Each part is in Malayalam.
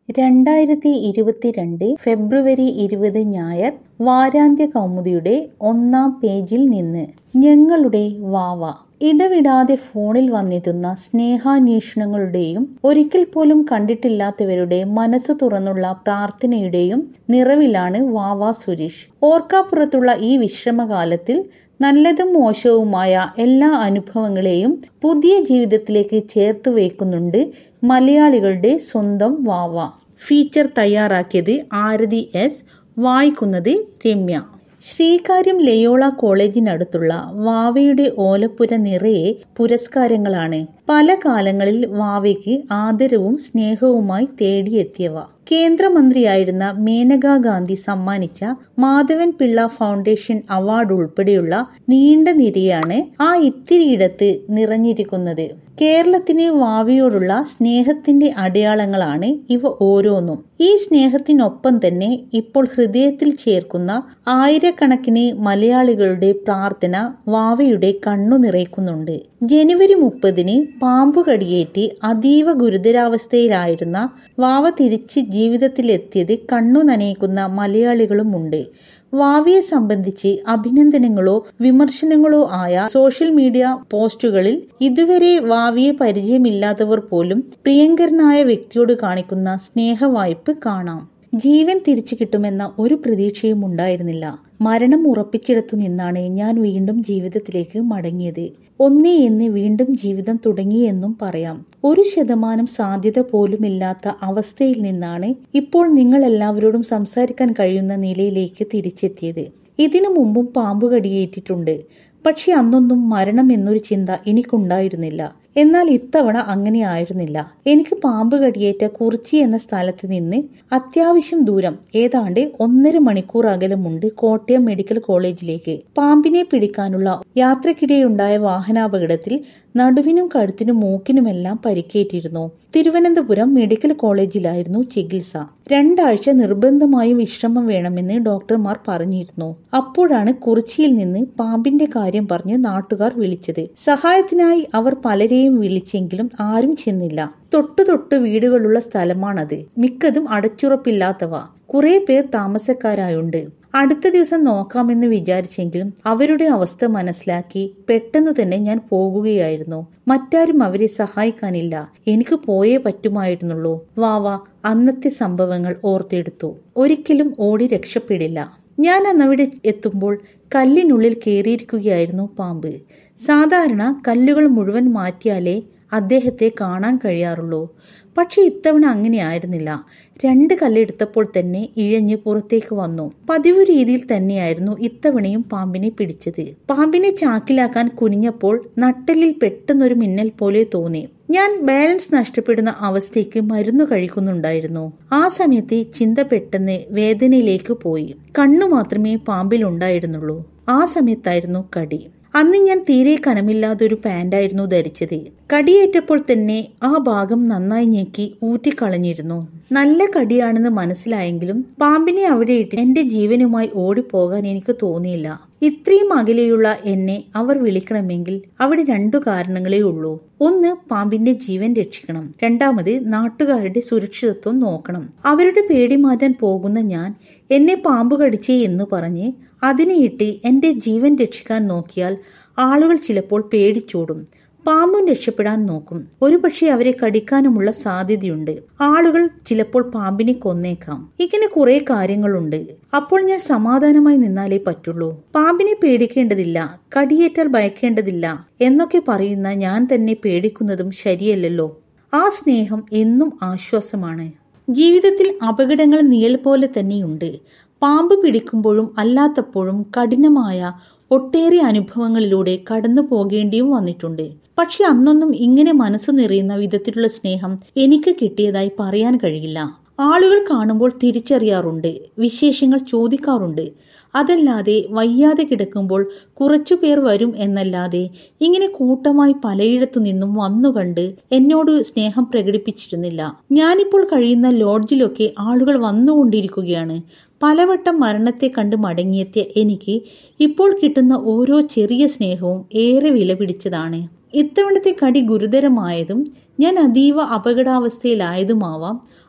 രണ്ടായിരത്തി ഇരുപത്തിരണ്ട് ഫെബ്രുവരി ഇരുപത് ഞായർ വാരാന്ത്യ കൗമുദിയുടെ ഒന്നാം പേജിൽ നിന്ന് ഞങ്ങളുടെ വാവ ഇടവിടാതെ ഫോണിൽ വന്നെത്തുന്ന സ്നേഹാന്വേഷണങ്ങളുടെയും ഒരിക്കൽ പോലും കണ്ടിട്ടില്ലാത്തവരുടെ മനസ്സു തുറന്നുള്ള പ്രാർത്ഥനയുടെയും നിറവിലാണ് വാവ സുരേഷ് ഓർക്കാപ്പുറത്തുള്ള ഈ വിശ്രമകാലത്തിൽ നല്ലതും മോശവുമായ എല്ലാ അനുഭവങ്ങളെയും പുതിയ ജീവിതത്തിലേക്ക് ചേർത്ത് വയ്ക്കുന്നുണ്ട് മലയാളികളുടെ സ്വന്തം വാവ ഫീച്ചർ തയ്യാറാക്കിയത് ആരതി എസ് വായിക്കുന്നത് രമ്യ ശ്രീകാര്യം ലയോള കോളേജിനടുത്തുള്ള വാവയുടെ ഓലപ്പുര നിറയെ പുരസ്കാരങ്ങളാണ് പല കാലങ്ങളിൽ വാവയ്ക്ക് ആദരവും സ്നേഹവുമായി തേടിയെത്തിയവ കേന്ദ്രമന്ത്രിയായിരുന്ന മേനകാ ഗാന്ധി സമ്മാനിച്ച മാധവൻ പിള്ള ഫൗണ്ടേഷൻ അവാർഡ് ഉൾപ്പെടെയുള്ള നീണ്ട നിരയാണ് ആ ഇത്തിരിയിടത്ത് നിറഞ്ഞിരിക്കുന്നത് കേരളത്തിന് വാവയോടുള്ള സ്നേഹത്തിന്റെ അടയാളങ്ങളാണ് ഇവ ഓരോന്നും ഈ സ്നേഹത്തിനൊപ്പം തന്നെ ഇപ്പോൾ ഹൃദയത്തിൽ ചേർക്കുന്ന ആയിരക്കണക്കിന് മലയാളികളുടെ പ്രാർത്ഥന വാവയുടെ കണ്ണു നിറയ്ക്കുന്നുണ്ട് ജനുവരി മുപ്പതിന് പാമ്പുകടിയേറ്റ് അതീവ ഗുരുതരാവസ്ഥയിലായിരുന്ന വാവ തിരിച്ച് ജീവിതത്തിലെത്തിയത് കണ്ണു നനയിക്കുന്ന മലയാളികളുമുണ്ട് വാവിയെ സംബന്ധിച്ച് അഭിനന്ദനങ്ങളോ വിമർശനങ്ങളോ ആയ സോഷ്യൽ മീഡിയ പോസ്റ്റുകളിൽ ഇതുവരെ വാവിയെ പരിചയമില്ലാത്തവർ പോലും പ്രിയങ്കരനായ വ്യക്തിയോട് കാണിക്കുന്ന സ്നേഹവായ്പ് കാണാം ജീവൻ തിരിച്ചു കിട്ടുമെന്ന ഒരു പ്രതീക്ഷയും ഉണ്ടായിരുന്നില്ല മരണം ഉറപ്പിച്ചിടത്തു നിന്നാണ് ഞാൻ വീണ്ടും ജീവിതത്തിലേക്ക് മടങ്ങിയത് ഒന്നേ എന്ന് വീണ്ടും ജീവിതം തുടങ്ങിയെന്നും പറയാം ഒരു ശതമാനം സാധ്യത പോലുമില്ലാത്ത അവസ്ഥയിൽ നിന്നാണ് ഇപ്പോൾ നിങ്ങൾ എല്ലാവരോടും സംസാരിക്കാൻ കഴിയുന്ന നിലയിലേക്ക് തിരിച്ചെത്തിയത് ഇതിനു മുമ്പും പാമ്പ് കടിയേറ്റിട്ടുണ്ട് പക്ഷെ അന്നൊന്നും മരണം എന്നൊരു ചിന്ത എനിക്കുണ്ടായിരുന്നില്ല എന്നാൽ ഇത്തവണ അങ്ങനെ ആയിരുന്നില്ല എനിക്ക് പാമ്പ് കടിയേറ്റ കുറിച്ചി എന്ന സ്ഥലത്ത് നിന്ന് അത്യാവശ്യം ദൂരം ഏതാണ്ട് ഒന്നര മണിക്കൂർ അകലമുണ്ട് കോട്ടയം മെഡിക്കൽ കോളേജിലേക്ക് പാമ്പിനെ പിടിക്കാനുള്ള യാത്രക്കിടെയുണ്ടായ വാഹനാപകടത്തിൽ നടുവിനും കഴുത്തിനും മൂക്കിനുമെല്ലാം പരിക്കേറ്റിരുന്നു തിരുവനന്തപുരം മെഡിക്കൽ കോളേജിലായിരുന്നു ചികിത്സ രണ്ടാഴ്ച നിർബന്ധമായും വിശ്രമം വേണമെന്ന് ഡോക്ടർമാർ പറഞ്ഞിരുന്നു അപ്പോഴാണ് കുറിച്ചിയിൽ നിന്ന് പാമ്പിന്റെ കാര്യം പറഞ്ഞ് നാട്ടുകാർ വിളിച്ചത് സഹായത്തിനായി അവർ പലരെയും വിളിച്ചെങ്കിലും ആരും ചെന്നില്ല തൊട്ടു തൊട്ട് വീടുകളുള്ള സ്ഥലമാണത് മിക്കതും അടച്ചുറപ്പില്ലാത്തവ കുറെ പേർ താമസക്കാരായുണ്ട് അടുത്ത ദിവസം നോക്കാമെന്ന് വിചാരിച്ചെങ്കിലും അവരുടെ അവസ്ഥ മനസ്സിലാക്കി പെട്ടെന്നു തന്നെ ഞാൻ പോകുകയായിരുന്നു മറ്റാരും അവരെ സഹായിക്കാനില്ല എനിക്ക് പോയേ പറ്റുമായിരുന്നുള്ളൂ വാവ അന്നത്തെ സംഭവങ്ങൾ ഓർത്തെടുത്തു ഒരിക്കലും ഓടി രക്ഷപ്പെടില്ല ഞാൻ അന്നവിടെ എത്തുമ്പോൾ കല്ലിനുള്ളിൽ കയറിയിരിക്കുകയായിരുന്നു പാമ്പ് സാധാരണ കല്ലുകൾ മുഴുവൻ മാറ്റിയാലേ അദ്ദേഹത്തെ കാണാൻ കഴിയാറുള്ളൂ പക്ഷെ ഇത്തവണ അങ്ങനെ ആയിരുന്നില്ല രണ്ട് കല്ലെടുത്തപ്പോൾ തന്നെ ഇഴഞ്ഞ് പുറത്തേക്ക് വന്നു പതിവ് രീതിയിൽ തന്നെയായിരുന്നു ഇത്തവണയും പാമ്പിനെ പിടിച്ചത് പാമ്പിനെ ചാക്കിലാക്കാൻ കുനിഞ്ഞപ്പോൾ നട്ടലിൽ പെട്ടെന്നൊരു മിന്നൽ പോലെ തോന്നി ഞാൻ ബാലൻസ് നഷ്ടപ്പെടുന്ന അവസ്ഥയ്ക്ക് മരുന്ന് കഴിക്കുന്നുണ്ടായിരുന്നു ആ സമയത്ത് ചിന്ത പെട്ടെന്ന് വേദനയിലേക്ക് പോയി കണ്ണു മാത്രമേ പാമ്പിൽ ഉണ്ടായിരുന്നുള്ളൂ ആ സമയത്തായിരുന്നു കടി അന്ന് ഞാൻ തീരെ കനമില്ലാതൊരു പാന്റായിരുന്നു ധരിച്ചത് കടിയേറ്റപ്പോൾ തന്നെ ആ ഭാഗം നന്നായി ഞെക്കി ഊറ്റിക്കളഞ്ഞിരുന്നു നല്ല കടിയാണെന്ന് മനസ്സിലായെങ്കിലും പാമ്പിനെ അവിടെ ഇട്ട് എന്റെ ജീവനുമായി ഓടിപ്പോകാൻ എനിക്ക് തോന്നിയില്ല ഇത്രയും അകലെയുള്ള എന്നെ അവർ വിളിക്കണമെങ്കിൽ അവിടെ രണ്ടു കാരണങ്ങളേ ഉള്ളൂ ഒന്ന് പാമ്പിന്റെ ജീവൻ രക്ഷിക്കണം രണ്ടാമത് നാട്ടുകാരുടെ സുരക്ഷിതത്വം നോക്കണം അവരുടെ പേടി മാറ്റാൻ പോകുന്ന ഞാൻ എന്നെ പാമ്പ് കടിച്ചേ എന്ന് പറഞ്ഞ് അതിനെ ഇട്ട് എന്റെ ജീവൻ രക്ഷിക്കാൻ നോക്കിയാൽ ആളുകൾ ചിലപ്പോൾ പേടിച്ചോടും പാമ്പും രക്ഷപ്പെടാൻ നോക്കും ഒരുപക്ഷെ അവരെ കടിക്കാനുമുള്ള സാധ്യതയുണ്ട് ആളുകൾ ചിലപ്പോൾ പാമ്പിനെ കൊന്നേക്കാം ഇങ്ങനെ കുറെ കാര്യങ്ങളുണ്ട് അപ്പോൾ ഞാൻ സമാധാനമായി നിന്നാലേ പറ്റുള്ളൂ പാമ്പിനെ പേടിക്കേണ്ടതില്ല കടിയേറ്റാൽ ഭയക്കേണ്ടതില്ല എന്നൊക്കെ പറയുന്ന ഞാൻ തന്നെ പേടിക്കുന്നതും ശരിയല്ലല്ലോ ആ സ്നേഹം എന്നും ആശ്വാസമാണ് ജീവിതത്തിൽ അപകടങ്ങൾ നിഴൽ പോലെ തന്നെയുണ്ട് പാമ്പ് പിടിക്കുമ്പോഴും അല്ലാത്തപ്പോഴും കഠിനമായ ഒട്ടേറെ അനുഭവങ്ങളിലൂടെ കടന്നു പോകേണ്ടിയും വന്നിട്ടുണ്ട് പക്ഷെ അന്നൊന്നും ഇങ്ങനെ മനസ്സു നിറയുന്ന വിധത്തിലുള്ള സ്നേഹം എനിക്ക് കിട്ടിയതായി പറയാൻ കഴിയില്ല ആളുകൾ കാണുമ്പോൾ തിരിച്ചറിയാറുണ്ട് വിശേഷങ്ങൾ ചോദിക്കാറുണ്ട് അതല്ലാതെ വയ്യാതെ കിടക്കുമ്പോൾ കുറച്ചു പേർ വരും എന്നല്ലാതെ ഇങ്ങനെ കൂട്ടമായി പലയിടത്തു നിന്നും വന്നു കണ്ട് എന്നോട് സ്നേഹം പ്രകടിപ്പിച്ചിരുന്നില്ല ഞാനിപ്പോൾ കഴിയുന്ന ലോഡ്ജിലൊക്കെ ആളുകൾ വന്നുകൊണ്ടിരിക്കുകയാണ് പലവട്ടം മരണത്തെ കണ്ട് മടങ്ങിയെത്തിയ എനിക്ക് ഇപ്പോൾ കിട്ടുന്ന ഓരോ ചെറിയ സ്നേഹവും ഏറെ വിലപിടിച്ചതാണ് ഇത്തവണത്തെ കടി ഗുരുതരമായതും ഞാൻ അതീവ അപകടാവസ്ഥയിലായതുമാവാം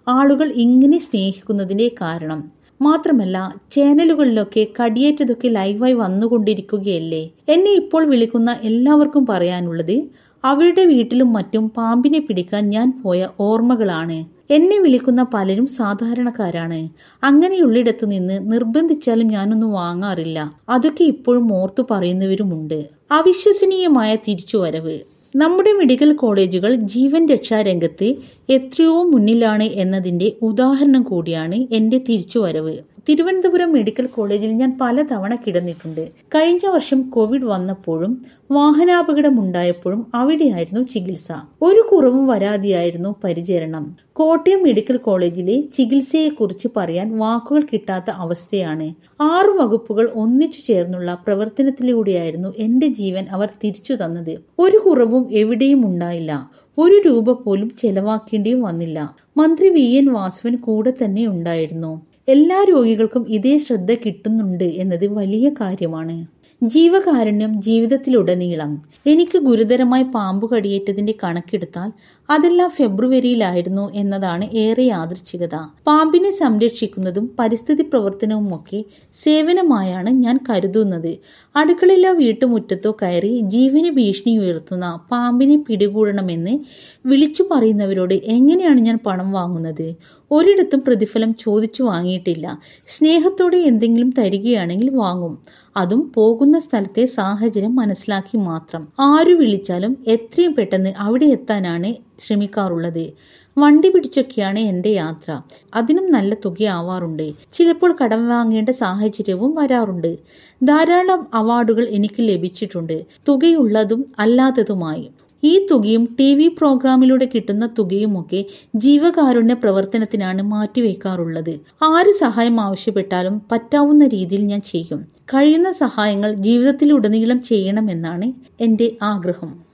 ആളുകൾ ഇങ്ങനെ സ്നേഹിക്കുന്നതിന്റെ കാരണം മാത്രമല്ല ചാനലുകളിലൊക്കെ കടിയേറ്റതൊക്കെ ലൈവായി വന്നുകൊണ്ടിരിക്കുകയല്ലേ എന്നെ ഇപ്പോൾ വിളിക്കുന്ന എല്ലാവർക്കും പറയാനുള്ളത് അവരുടെ വീട്ടിലും മറ്റും പാമ്പിനെ പിടിക്കാൻ ഞാൻ പോയ ഓർമ്മകളാണ് എന്നെ വിളിക്കുന്ന പലരും സാധാരണക്കാരാണ് അങ്ങനെയുള്ളിടത്തു നിന്ന് നിർബന്ധിച്ചാലും ഞാനൊന്നും വാങ്ങാറില്ല അതൊക്കെ ഇപ്പോഴും ഓർത്തു പറയുന്നവരുമുണ്ട് അവിശ്വസനീയമായ തിരിച്ചുവരവ് നമ്മുടെ മെഡിക്കൽ കോളേജുകൾ ജീവൻ രക്ഷാ രംഗത്ത് എത്രയോ മുന്നിലാണ് എന്നതിന്റെ ഉദാഹരണം കൂടിയാണ് എന്റെ തിരിച്ചുവരവ് തിരുവനന്തപുരം മെഡിക്കൽ കോളേജിൽ ഞാൻ പലതവണ കിടന്നിട്ടുണ്ട് കഴിഞ്ഞ വർഷം കോവിഡ് വന്നപ്പോഴും വാഹനാപകടം ഉണ്ടായപ്പോഴും അവിടെയായിരുന്നു ചികിത്സ ഒരു കുറവും വരാതെയായിരുന്നു പരിചരണം കോട്ടയം മെഡിക്കൽ കോളേജിലെ ചികിത്സയെക്കുറിച്ച് പറയാൻ വാക്കുകൾ കിട്ടാത്ത അവസ്ഥയാണ് ആറു വകുപ്പുകൾ ഒന്നിച്ചു ചേർന്നുള്ള പ്രവർത്തനത്തിലൂടെയായിരുന്നു എന്റെ ജീവൻ അവർ തിരിച്ചു തന്നത് ഒരു കുറവും എവിടെയും ഉണ്ടായില്ല ഒരു രൂപ പോലും ചെലവാക്കേണ്ടിയും വന്നില്ല മന്ത്രി വി എൻ വാസവൻ കൂടെ തന്നെ ഉണ്ടായിരുന്നു എല്ലാ രോഗികൾക്കും ഇതേ ശ്രദ്ധ കിട്ടുന്നുണ്ട് എന്നത് വലിയ കാര്യമാണ് ജീവകാരുണ്യം ജീവിതത്തിലുടനീളം എനിക്ക് ഗുരുതരമായി പാമ്പു കടിയേറ്റതിന്റെ കണക്കെടുത്താൽ അതെല്ലാം ഫെബ്രുവരിയിലായിരുന്നു എന്നതാണ് ഏറെ യാദൃച്ഛികത പാമ്പിനെ സംരക്ഷിക്കുന്നതും പരിസ്ഥിതി പ്രവർത്തനവുമൊക്കെ സേവനമായാണ് ഞാൻ കരുതുന്നത് അടുക്കളയിലോ വീട്ടുമുറ്റത്തോ കയറി ജീവന് ഭീഷണി ഉയർത്തുന്ന പാമ്പിനെ പിടികൂടണമെന്ന് വിളിച്ചു പറയുന്നവരോട് എങ്ങനെയാണ് ഞാൻ പണം വാങ്ങുന്നത് ഒരിടത്തും പ്രതിഫലം ചോദിച്ചു വാങ്ങിയിട്ടില്ല സ്നേഹത്തോടെ എന്തെങ്കിലും തരികയാണെങ്കിൽ വാങ്ങും അതും പോകുന്ന സ്ഥലത്തെ സാഹചര്യം മനസ്സിലാക്കി മാത്രം ആരു വിളിച്ചാലും എത്രയും പെട്ടെന്ന് അവിടെ എത്താനാണ് ശ്രമിക്കാറുള്ളത് വണ്ടി പിടിച്ചൊക്കെയാണ് എൻ്റെ യാത്ര അതിനും നല്ല തുകയാവാറുണ്ട് ചിലപ്പോൾ കടം വാങ്ങേണ്ട സാഹചര്യവും വരാറുണ്ട് ധാരാളം അവാർഡുകൾ എനിക്ക് ലഭിച്ചിട്ടുണ്ട് തുകയുള്ളതും അല്ലാത്തതുമായി ഈ തുകയും ടി വി പ്രോഗ്രാമിലൂടെ കിട്ടുന്ന തുകയുമൊക്കെ ജീവകാരുണ്യ പ്രവർത്തനത്തിനാണ് മാറ്റിവെക്കാറുള്ളത് ആര് സഹായം ആവശ്യപ്പെട്ടാലും പറ്റാവുന്ന രീതിയിൽ ഞാൻ ചെയ്യും കഴിയുന്ന സഹായങ്ങൾ ജീവിതത്തിലുടനീളം ചെയ്യണമെന്നാണ് എൻ്റെ ആഗ്രഹം